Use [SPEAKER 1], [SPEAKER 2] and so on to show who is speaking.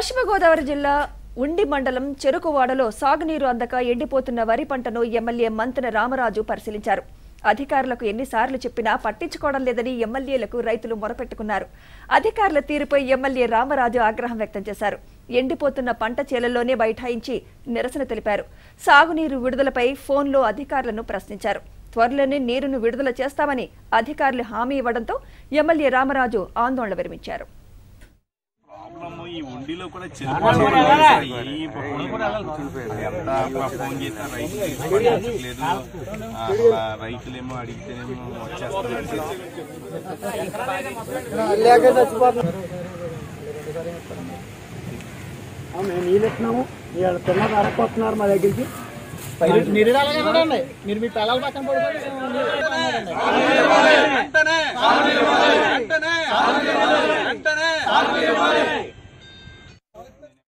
[SPEAKER 1] పశ్చిమ గోదావరి జిల్లా ఉండి మండలం చెరుకువాడలో సాగునీరు అందక ఎండిపోతున్న వరి పంటను ఎమ్మెల్యే మంతెన రామరాజు పరిశీలించారు అధికారులకు ఎన్నిసార్లు చెప్పినా పట్టించుకోవడం లేదని ఎమ్మెల్యేలకు రైతులు మొరపెట్టుకున్నారు అధికారుల తీరుపై ఎమ్మెల్యే రామరాజు ఆగ్రహం వ్యక్తం చేశారు ఎండిపోతున్న పంట చేలల్లోనే బైఠాయించి నిరసన తెలిపారు సాగునీరు విడుదలపై ఫోన్లో అధికారులను ప్రశ్నించారు త్వరలోనే నీరును విడుదల చేస్తామని అధికారులు హామీ ఇవ్వడంతో ఎమ్మెల్యే రామరాజు ఆందోళన విరమించారు
[SPEAKER 2] ప్రాబ్లమ్ ఈ ఉండిలో కూడా చిన్న ఈ ఎంత ఫోన్ చేసినా రైతు పట్టించట్లేదు అసలు రైతులేమో అడిగితేనేమో వచ్చేస్తున్నారు
[SPEAKER 3] మేము నీళ్ళు ఇస్తున్నాము మీరు పిల్లలు అడగొస్తున్నారు మా దగ్గరికి మీరు ఇలాగే చూడండి మీరు మీ పిల్లల పక్కన పడుకోండి